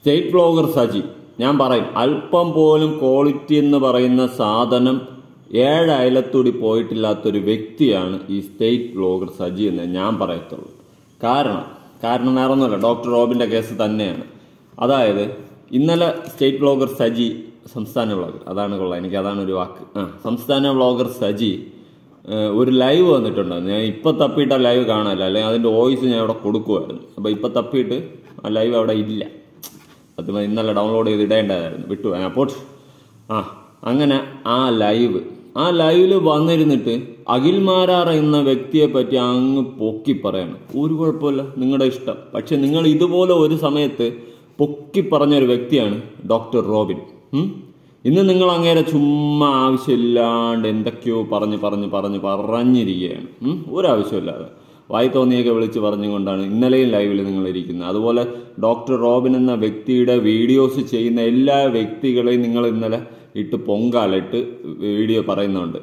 State vlogger Saji ഞാൻ പറയും അല്പം പോലും ക്വാളിറ്റി എന്ന് പറയുന്ന സാധനം ഏഴ് അയലത്തൂടി പോയിട്ടില്ലാത്തൊരു വ്യക്തിയാണ് ഈ സ്റ്റേറ്റ് വ്ലോഗർ സജി എന്ന് ഞാൻ പറയത്തുള്ളൂ കാരണം കാരണം വേറെ ഒന്നുമല്ല ഡോക്ടർ റോബിന്റെ കേസ് തന്നെയാണ് അതായത് ഇന്നലെ സ്റ്റേറ്റ് വ്ലോഗർ സജി സംസ്ഥാന വ്ലോഗർ അതാണ് കൊള്ളാം എനിക്ക് അതാണ് ഒരു വാക്ക് ആ സംസ്ഥാന വ്ലോഗർ സജി ഏഹ്, ഒരു ലൈവ് വന്നിട്ടുണ്ട് ഞാൻ ഇപ്പൊ തപ്പിയിട്ട് ആ ലൈവ് കാണാനില്ല അല്ലെങ്കിൽ അതിന്റെ വോയിസ് ഞാൻ അവിടെ കൊടുക്കുമായിരുന്നു അപ്പൊ ഇപ്പൊ തപ്പിയിട്ട് ആ ലൈവ് അവിടെ ഇല്ല അത് ഇന്നലെ ഡൗൺലോഡ് ചെയ്ത് ഇടേണ്ടതായിരുന്നു വിട്ടു ആ പോട്ട് ആ അങ്ങനെ ആ ലൈവ് ആ ലൈവില് വന്നിരുന്നിട്ട് അഖിൽമാരാർ എന്ന വ്യക്തിയെ പറ്റി അങ്ങ് പൊക്കി പറയണം ഒരു കുഴപ്പമില്ല നിങ്ങളുടെ ഇഷ്ടം പക്ഷെ നിങ്ങൾ ഇതുപോലെ ഒരു സമയത്ത് പൊക്കി പറഞ്ഞ ഒരു വ്യക്തിയാണ് ഡോക്ടർ റോബിൻ ഉം? ഇന്ന് നിങ്ങൾ അങ്ങേരെ ചുമ്മാ ആവശ്യമില്ലാണ്ട് എന്തൊക്കെയോ പറഞ്ഞ് പറഞ്ഞ് പറഞ്ഞ് പറഞ്ഞിരിക്കുകയാണ് ഉം? ഒരാവശ്യമില്ലാതെ വായി തോന്നിയൊക്കെ വിളിച്ച് പറഞ്ഞുകൊണ്ടാണ് ഇന്നലെയും ലൈവിൽ നിങ്ങൾ ഇരിക്കുന്നത് അതുപോലെ ഡോക്ടർ റോബിൻ എന്ന വ്യക്തിയുടെ വീഡിയോസ് ചെയ്യുന്ന എല്ലാ വ്യക്തികളെയും നിങ്ങൾ ഇന്നലെ ഇട്ട് പൊങ്കാലിട്ട് വീഡിയോ പറയുന്നുണ്ട്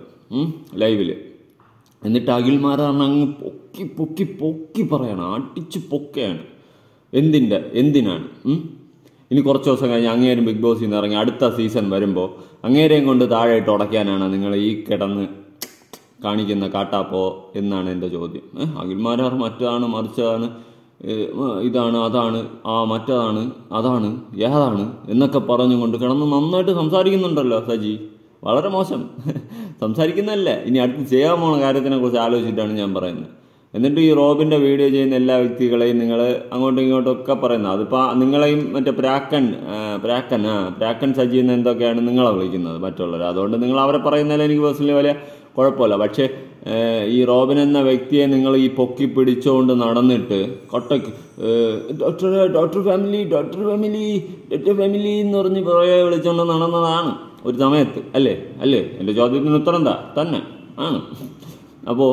ലൈവിൽ എന്നിട്ട് അഖിൽമാരാണ് അങ്ങ് പൊക്കി പൊക്കി പൊക്കി പറയണം അടിച്ച് പൊക്കയാണ് എന്തിൻ്റെ എന്തിനാണ് ഉം? ഇനി കുറച്ച് ദിവസം കഴിഞ്ഞ് അങ്ങേരും ബിഗ് ബോസിൽ നിന്ന് ഇറങ്ങി അടുത്ത സീസൺ വരുമ്പോൾ അങ്ങേരെയും കൊണ്ട് താഴെയിട്ട് ഉടയ്ക്കാനാണ് നിങ്ങൾ ഈ കിടന്ന് കാണിക്കുന്ന കാട്ടാപ്പോ എന്നാണ് എൻ്റെ ചോദ്യം ഏഹ് അഖിൽമാരാർ മറ്റതാണ് മറിച്ചതാണ് ഏഹ് ഇതാണ് അതാണ് ആ മറ്റതാണ് അതാണ് ഏതാണ് എന്നൊക്കെ പറഞ്ഞുകൊണ്ട് കിടന്ന് നന്നായിട്ട് സംസാരിക്കുന്നുണ്ടല്ലോ സജി വളരെ മോശം സംസാരിക്കുന്നതല്ല ഇനി അടുത്ത് ചെയ്യാൻ പോണ കാര്യത്തിനെ കുറിച്ച് ആലോചിച്ചിട്ടാണ് ഞാൻ പറയുന്നത് എന്നിട്ട് ഈ റോബിന്റെ വീഡിയോ ചെയ്യുന്ന എല്ലാ വ്യക്തികളെയും നിങ്ങൾ അങ്ങോട്ടും ഇങ്ങോട്ടും ഒക്കെ പറയുന്നത് അതിപ്പോൾ നിങ്ങളെയും മറ്റേ പ്രാക്കൻ ആ, പ്രാക്കൻ ആ പ്രാക്കൻ സജി എന്ന് എന്തൊക്കെയാണ് നിങ്ങളെ വിളിക്കുന്നത് മറ്റുള്ളവർ അതുകൊണ്ട് നിങ്ങൾ അവരെ പറയുന്നതിൽ എനിക്ക് പേഴ്സണലി വലിയ കുഴപ്പമില്ല പക്ഷേ ഏഹ്, ഈ റോബിൻ എന്ന വ്യക്തിയെ നിങ്ങൾ ഈ പൊക്കി പിടിച്ചുകൊണ്ട് നടന്നിട്ട് കൊട്ടയ്ക്ക് doctor doctor family doctor family doctor family എന്ന് പറഞ്ഞ് പുറകെ വിളിച്ചുകൊണ്ട് നടന്നതാണ് ഒരു സമയത്ത് അല്ലേ അല്ലേ എൻ്റെ ചോദ്യത്തിന് ഉത്തരം എന്താ തന്നെ ആണ് അപ്പോൾ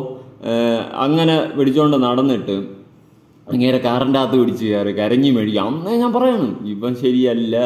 അങ്ങനെ പിടിച്ചുകൊണ്ട് നടന്നിട്ട് അങ്ങേരെ കാറിൻ്റെ അകത്ത് പിടിച്ച് കയറി കരഞ്ഞി മേടിക്കാം അന്നേ ഞാൻ പറയണം ഇവൻ ശരിയല്ല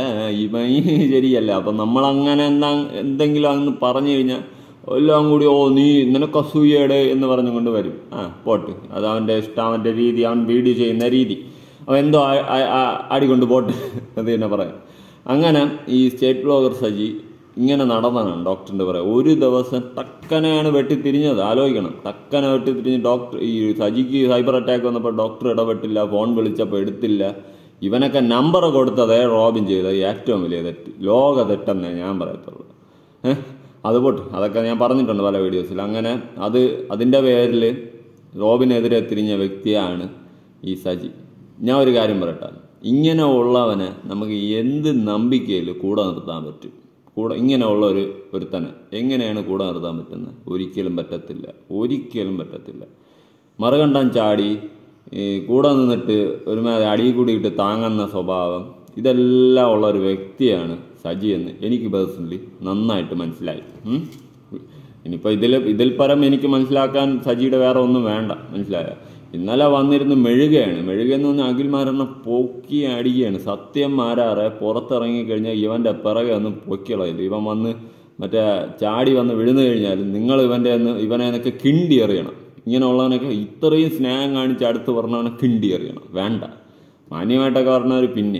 ഇവൻ ശരിയല്ല അപ്പം നമ്മൾ അങ്ങനെ എന്താ എന്തെങ്കിലും അങ്ങ് പറഞ്ഞു കഴിഞ്ഞാൽ എല്ലാം കൂടി ഓ നീ നിനക്ക് അസൂയയുടെ എന്ന് പറഞ്ഞുകൊണ്ട് വരും ആ പോട്ട് അത് അവൻ്റെ ഇഷ്ടം അവൻ്റെ രീതി അവൻ വീഡിയോ ചെയ്യുന്ന രീതി അവൻ എന്തോ ആ- ആ- ആ- ആടിക്കൊണ്ട് പോട്ട് അത് തന്നെ പറയാം അങ്ങനെ ഈ സ്റ്റേറ്റ് ബ്ലോഗർ സജി ഇങ്ങനെ നടന്നതാണ് ഡോക്ടറിന്റെ പറയാം ഒരു ദിവസം ടക്കനെയാണ് വെട്ടിത്തിരിഞ്ഞത് ആലോചിക്കണം ടക്കനെ വെട്ടിത്തിരിഞ്ഞ് ഡോക്ടർ ഈ സജിക്ക് സൈബർ അറ്റാക്ക് വന്നപ്പോൾ ഡോക്ടർ ഇടപെട്ടില്ല ഫോൺ വിളിച്ചപ്പോൾ എടുത്തില്ല ഇവനൊക്കെ നമ്പർ കൊടുത്തതേ റോബിൻ ചെയ്തത് ഏറ്റവും വലിയ തെറ്റ് ലോക തെറ്റെന്നേ ഞാൻ പറയത്തുള്ളൂ ഏഹ് അത് പോട്ട് അതൊക്കെ ഞാൻ പറഞ്ഞിട്ടുണ്ട് പല വീഡിയോസിൽ അങ്ങനെ അത് അതിൻ്റെ പേരിൽ റോബിനെതിരെ തിരിഞ്ഞ വ്യക്തിയാണ് ഈ സജി ഞാൻ ഒരു കാര്യം പറയട്ടെ ഇങ്ങനെ ഉള്ളവനെ നമുക്ക് എന്ത് നമ്പിക്കയിൽ കൂടെ നിർത്താൻ പറ്റും കൂടെ ഇങ്ങനെ ഉള്ള ഒരു ഒരുത്തനെ എങ്ങനെയാണ് കൂടെ നിർത്താൻ പറ്റുന്നത് ഒരിക്കലും പറ്റത്തില്ല ഒരിക്കലും പറ്റത്തില്ല മറുകണ്ടം ചാടി ഈ കൂടെ നിന്നിട്ട് ഒരുമാതിരി അടിയിൽ കൂടിയിട്ട് താങ്ങുന്ന സ്വഭാവം ഇതെല്ലാം ഉള്ള ഒരു വ്യക്തിയാണ് സജി എന്ന് എനിക്ക് പേഴ്സണലി നന്നായിട്ട് മനസ്സിലായി ഉം. ഇനിയിപ്പോൾ ഇതിൽ ഇതിൽ പരം എനിക്ക് മനസ്സിലാക്കാൻ സജിയുടെ വേറെ ഒന്നും വേണ്ട മനസ്സിലായോ ഇന്നലെ വന്നിരുന്ന് മെഴുകയാണ് മെഴുകയെന്ന് പറഞ്ഞാൽ അഖിൽമാരെണ്ണം പൊക്കി അടിക്കുകയാണ് സത്യം മാരാറെ പുറത്തിറങ്ങി കഴിഞ്ഞാൽ ഇവൻ്റെ പിറകെ ഒന്ന് പൊക്കിളയില്ല ഇവൻ വന്ന് മറ്റേ ചാടി വന്ന് വിഴുന്നു കഴിഞ്ഞാൽ നിങ്ങൾ ഇവൻ്റെ ഒന്ന് ഇവനെ എന്നൊക്കെ കിണ്ടി എറിയണം ഇങ്ങനെയുള്ളവനൊക്കെ ഇത്രയും സ്നേഹം കാണിച്ച് അടുത്ത് പറഞ്ഞവനെ കിണ്ടി എറിയണം വേണ്ട മാന്യമായിട്ടൊക്കെ പറഞ്ഞവർ പിന്നെ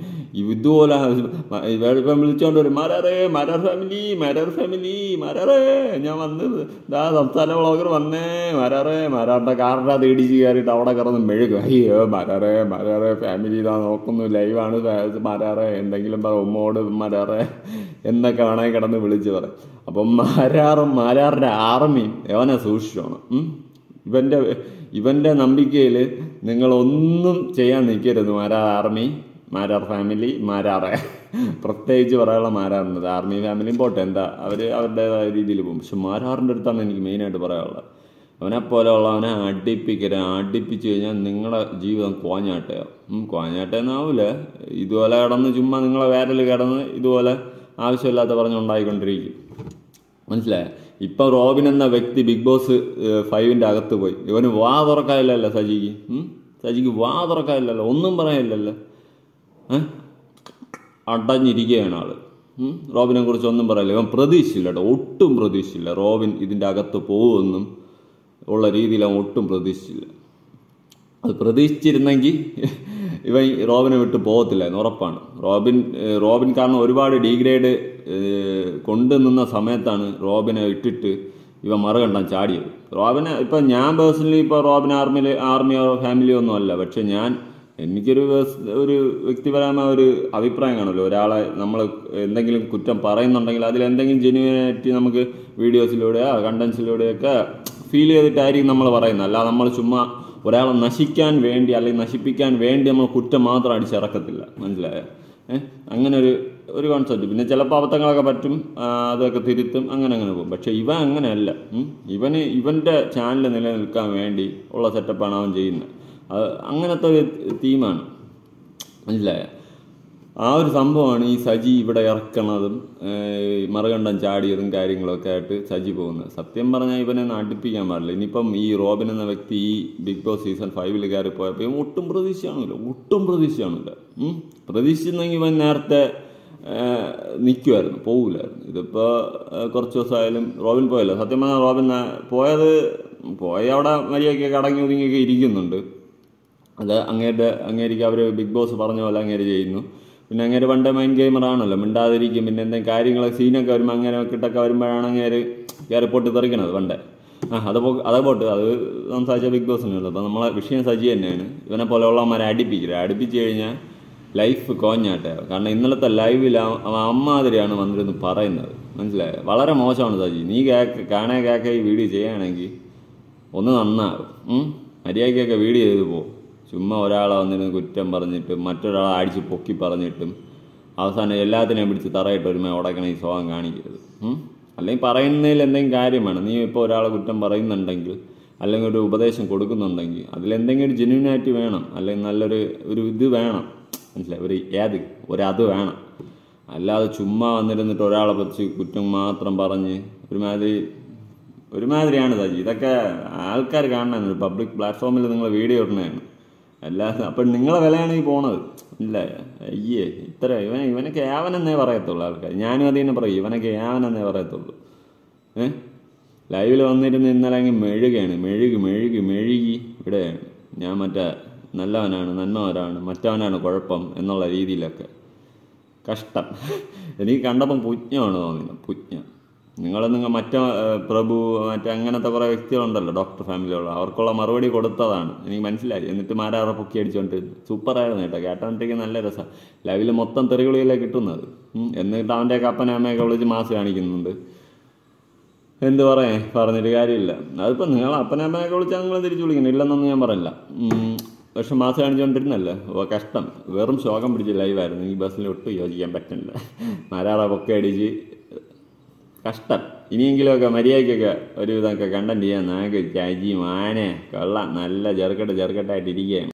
ഇതുപോലെ ഇപ്പം വിളിച്ചോണ്ട് വരും മരറേ മരർ ഫാമിലി മരർ ഫാമിലി മരറേ ഞാൻ വന്നത് ദാ സംസ്ഥാന വ്ളോഗർ വന്നേ മരറേ മരാറിന്റെ കാറിൻ്റെ അത് ഇടിച്ച് കയറിയിട്ട് അവിടെ കിടന്ന് മെഴുകും അയ്യോ മരറേ മരറേ ഫാമിലി ഇതാ നോക്കുന്നു ലൈവാണ് മരറേ എന്തെങ്കിലും പറ ഉമ്മോട് മരറേ എന്നൊക്കെ വേണമെങ്കിൽ കിടന്ന് വിളിച്ച് പറയും അപ്പം മരാറും മരാറിന്റെ ആർമിയും എവനെ സൂക്ഷിച്ചോണം ഉം. ഇവന്റെ ഇവന്റെ നമ്പിക്കയിൽ നിങ്ങൾ ഒന്നും ചെയ്യാൻ നിൽക്കരുത് മാരാർ ആർമി മാരാർ ഫാമിലി മാരാറെ പ്രത്യേകിച്ച് പറയാനുള്ള മാരാറുണ്ട് ആർമി ഫാമിലിയും പോട്ടെ എന്താ അവർ അവരുടേതായ രീതിയിൽ പോകും പക്ഷെ മാരാറിൻ്റെ അടുത്താണ് എനിക്ക് മെയിനായിട്ട് പറയാനുള്ളത് അവനെ പോലെ ഉള്ളവനെ അടിപ്പിക്കരുത് അടിപ്പിച്ച് കഴിഞ്ഞാൽ നിങ്ങളുടെ ജീവിതം കോഞ്ഞാട്ടയാവും കോഞ്ഞാട്ടെന്നാവൂല ഇതുപോലെ കിടന്ന് ചുമ്മാ നിങ്ങളെ വേരൽ കിടന്ന് ഇതുപോലെ ആവശ്യമില്ലാത്ത പറഞ്ഞുണ്ടായിക്കൊണ്ടിരിക്കും മനസ്സിലായ ഇപ്പൊ റോബിൻ എന്ന വ്യക്തി ബിഗ് ബോസ് ഏഹ്, ഫൈവിന്റെ അകത്ത് പോയി ഇവന് വാ തുറക്കാനില്ലല്ലോ സജിക്ക് ഉം? സജിക്ക് വാ തുറക്കാനില്ലല്ലോ ഒന്നും പറയാനില്ലല്ലോ ഏഹ് അടഞ്ഞിരിക്കുകയാണ് ആള് ഉം? റോബിനെ കുറിച്ച് ഒന്നും പറയില്ല ഇവൻ പ്രതീക്ഷിച്ചില്ല കേട്ടോ ഒട്ടും പ്രതീക്ഷിച്ചില്ല റോബിൻ ഇതിന്റെ അകത്ത് പോകുമെന്നും ഉള്ള രീതിയിൽ അവൻ ഒട്ടും പ്രതീക്ഷിച്ചില്ല അത് പ്രതീക്ഷിച്ചിരുന്നെങ്കിൽ ഇവൻ ഈ റോബിനെ വിട്ട് പോകത്തില്ലായിരുന്നു ഉറപ്പാണ് റോബിൻ ഏഹ് റോബിൻ കാരണം ഒരുപാട് ഡീഗ്രേഡ് കൊണ്ടു നിന്ന സമയത്താണ് റോബിനെ ഇട്ടിട്ട് ഇവ മറുകണ്ടം ചാടിയത് റോബിനെ ഇപ്പം ഞാൻ പേഴ്സണലി ഇപ്പോൾ റോബിൻ ആർമിയിൽ ആർമിയോ ഫാമിലിയോ ഒന്നും അല്ല പക്ഷെ ഞാൻ എനിക്കൊരു പേഴ്സ്- ഒരു വ്യക്തിപരമായ ഒരു അഭിപ്രായം കാണുമല്ലോ ഒരാളെ നമ്മൾ എന്തെങ്കിലും കുറ്റം പറയുന്നുണ്ടെങ്കിൽ അതിൽ എന്തെങ്കിലും ജെന്യൂനായിട്ട് നമുക്ക് വീഡിയോസിലൂടെയോ കണ്ടൻസിലൂടെയൊക്കെ ഫീൽ ചെയ്തിട്ടായിരിക്കും നമ്മൾ പറയുന്നത് അല്ലാതെ നമ്മൾ ചുമ്മാ ഒരാളെ നശിക്കാൻ വേണ്ടി അല്ലെങ്കിൽ നശിപ്പിക്കാൻ വേണ്ടി നമ്മൾ കുറ്റം മാത്രം അടിച്ചിറക്കത്തില്ല മനസ്സിലായോ ഏഹ് അങ്ങനെ ഒരു ഒരു കോൺസെപ്റ്റ് പിന്നെ ചിലപ്പോൾ അബദ്ധങ്ങളൊക്കെ പറ്റും ആ, അതൊക്കെ തിരുത്തും അങ്ങനെ അങ്ങനെ പോകും പക്ഷെ ഇവൻ അങ്ങനെയല്ല ഉം. ഇവന് ഇവൻ്റെ ചാനൽ നിലനിൽക്കാൻ വേണ്ടി ഉള്ള സെറ്റപ്പാണ് അവൻ ചെയ്യുന്നത് അത് അങ്ങനത്തെ ഒരു തീമാണ് മനസ്സിലായോ ആ ഒരു സംഭവമാണ് ഈ സജി ഇവിടെ ഇറക്കണതും ഏഹ്, മറുകണ്ഠം ചാടിയതും കാര്യങ്ങളൊക്കെ ആയിട്ട് സജി പോകുന്നത് സത്യം പറഞ്ഞാൽ ഇവനെ ഒന്ന് അടുപ്പിക്കാൻ പാടില്ല ഇനിയിപ്പം ഈ റോബിൻ എന്ന വ്യക്തി ഈ ബിഗ് ബോസ് സീസൺ ഫൈവിൽ കയറി പോയപ്പോൾ ഇവൻ ഒട്ടും പ്രതീക്ഷ കാണില്ല ഒട്ടും പ്രതീക്ഷ കാണില്ല ഉം. പ്രതീക്ഷിച്ചിരുന്നെങ്കിൽ ഇവൻ നേരത്തെ നിൽക്കുമായിരുന്നു പോകില്ലായിരുന്നു ഇതിപ്പോൾ കുറച്ച് ദിവസമായാലും റോബിൻ പോയല്ലോ സത്യം പറഞ്ഞാൽ റോബിൻ നേ- പോയത് പോയ അവിടെ മര്യാദയ്ക്ക് അടങ്ങി ഒതുങ്ങിയൊക്കെ ഇരിക്കുന്നുണ്ട് അത് അങ്ങേരുടെ അങ്ങേരിക്ക് അവർ ബിഗ് ബോസ് പറഞ്ഞ പോലെ അങ്ങേര് ചെയ്യുന്നു പിന്നെ അങ്ങേര് പണ്ട് മൈൻഡ് ഗെയിമർ ആണല്ലോ മിണ്ടാതിരിക്കും പിന്നെ എന്തെങ്കിലും കാര്യങ്ങൾ സീനൊക്കെ വരുമ്പോൾ അങ്ങനെ കിട്ടൊക്കെ വരുമ്പോഴാണ് അങ്ങേര് കയറി പൊട്ടി തെറിക്കണത് പണ്ടേ ആ അത് പോ അത് പോട്ട് അത് സംസാരിച്ച ബിഗ് ബോസിനുള്ളത് അപ്പോൾ നമ്മളെ വിഷയം സജി തന്നെയാണ് ഇവനെ പോലെയുള്ളവന്മാരെ അടുപ്പിക്കില്ല അടുപ്പിച്ച് കഴിഞ്ഞാൽ ലൈഫ് കോഞ്ഞാട്ടെ കാരണം ഇന്നലത്തെ ലൈവിൽ അവൻ അമ്മാതിരിയാണ് വന്നിരുന്ന് പറയുന്നത് മനസ്സിലായോ വളരെ മോശമാണ് സജി നീ കേക്ക് കാണേ കേക്ക ഈ വീഡിയോ ചെയ്യുകയാണെങ്കിൽ ഒന്ന് നന്നാകും ഉം. മര്യാദയ്ക്കൊക്കെ വീഡിയോ ചെയ്ത് പോകും ചുമ്മാ ഒരാളെ വന്നിരുന്ന് കുറ്റം പറഞ്ഞിട്ടും മറ്റൊരാളെ അടിച്ച് പൊക്കി പറഞ്ഞിട്ടും അവസാനം എല്ലാത്തിനെയും പിടിച്ച് തറയിട്ട് ഒരുമ ഉടക്കണ ഈ സ്വഭാവം കാണിക്കരുത് ഉം. അല്ലെങ്കിൽ പറയുന്നതിൽ എന്തെങ്കിലും കാര്യമാണ് നീ ഇപ്പോൾ ഒരാളെ കുറ്റം പറയുന്നുണ്ടെങ്കിൽ അല്ലെങ്കിൽ ഒരു ഉപദേശം കൊടുക്കുന്നുണ്ടെങ്കിൽ അതിലെന്തെങ്കിലും ഒരു ജെന്യൂനായിട്ട് വേണം അല്ലെങ്കിൽ നല്ലൊരു ഒരു ഇത് വേണം മനസ്സിലായി ഒരു ഏത് ഒരത് വേണം അല്ലാതെ ചുമ്മാ വന്നിരുന്നിട്ട് ഒരാളെ പറ്റി കുറ്റം മാത്രം പറഞ്ഞ് ഒരുമാതിരി ഒരുമാതിരിയാണ് സജി ഇതൊക്കെ ആൾക്കാർ കാണണം പബ്ലിക് പ്ലാറ്റ്ഫോമിൽ നിങ്ങൾ വീഡിയോ ഇടുന്നതാണ് അല്ലാതെ അപ്പം നിങ്ങളെ വിലയാണ് ഈ പോണത് ഇല്ല അയ്യേ ഇത്ര ഇവൻ ഇവനൊക്കെ ഏവനെന്നേ പറയത്തുള്ളൂ ആൾക്കാർ ഞാനും അത് തന്നെ പറയും ഇവനൊക്കെ ഏവനെന്നേ പറയത്തുള്ളൂ ഏ ലൈവിൽ വന്നിരുന്ന് ഇന്നലെ അങ്ങ് മെഴുകയാണ് മെഴുകി മെഴുകി മെഴുകി ഇവിടെയാണ് ഞാൻ മറ്റേ നല്ലവനാണ് നന്മവരാണ് മറ്റവനാണ് കുഴപ്പം എന്നുള്ള രീതിയിലൊക്കെ കഷ്ടം എനിക്ക് കണ്ടപ്പം പുജ്ഞമാണ് തോന്നുന്നത് പുജ്ഞ നിങ്ങൾ നിങ്ങൾ മറ്റേ ഏഹ്, പ്രഭു മറ്റേ അങ്ങനത്തെ കുറേ വ്യക്തികളുണ്ടല്ലോ ഡോക്ടർ ഫാമിലിയുള്ള അവർക്കുള്ള മറുപടി കൊടുത്തതാണ് എനിക്ക് മനസ്സിലായി എന്നിട്ട് മാരാറ പൊക്കി അടിച്ചുകൊണ്ട് സൂപ്പറായിരുന്നു കേട്ടോ കേട്ടോണ്ടിരിക്കുന്ന നല്ല രസം ലൈവിൽ മൊത്തം തെറികളിലേ കിട്ടുന്നത് ഉം. എന്നിട്ട് അവൻ്റെ അപ്പനെ അമ്മയൊക്കെ വിളിച്ച് മാസ് കാണിക്കുന്നുണ്ട് എന്ത് പറയേ പറഞ്ഞിട്ട് കാര്യമില്ല അതിപ്പോൾ നിങ്ങൾ അപ്പനമ്മയൊക്കെ വിളിച്ചാൽ നിങ്ങൾ തിരിച്ചു വിളിക്കണം ഇല്ലെന്നൊന്നും ഞാൻ പറയില്ല ഉം. പക്ഷെ മാസം കാണിച്ചുകൊണ്ടിരുന്നല്ലേ ഓ കഷ്ടം വെറും ശോകം പിടിച്ച ലൈവായിരുന്നു ഈ ബസ്സിൽ ഒട്ടും യോജിക്കാൻ പറ്റുന്നില്ല മരാറ പൊക്കെ അടിച്ച് കഷ്ടം ഇനിയെങ്കിലുമൊക്കെ മര്യാദയ്ക്കൊക്കെ ഒരു ഇതൊക്കെ കണ്ടന്റ് ചെയ്യാൻ നാക്ക് ചാജി മാനെ കൊള്ളാം നല്ല ചെറുക്കട്ട് ചെറുക്കട്ടായിട്ട് ഇരിക്കുകയാണ്